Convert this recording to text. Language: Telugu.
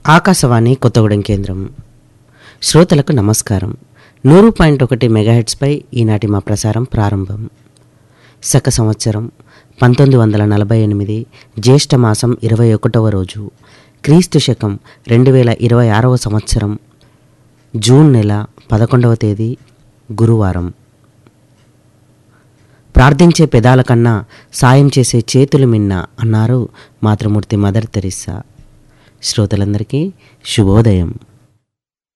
ఆకాశవాణి కొత్తగూడెం కేంద్రం శ్రోతలకు నమస్కారం నూరు పాయింట్ ఒకటి మెగాహెట్స్పై ఈనాటి మా ప్రసారం ప్రారంభం శక సంవత్సరం పంతొమ్మిది వందల నలభై ఎనిమిది జ్యేష్ఠ మాసం ఇరవై ఒకటవ రోజు క్రీస్తు శకం రెండు వేల ఇరవై ఆరవ సంవత్సరం జూన్ నెల పదకొండవ తేదీ గురువారం ప్రార్థించే పెదాల కన్నా సాయం చేసే చేతులు మిన్న అన్నారు మాతృమూర్తి మదర్ తెరిస్సా శ్రోతలందరికీ శుభోదయం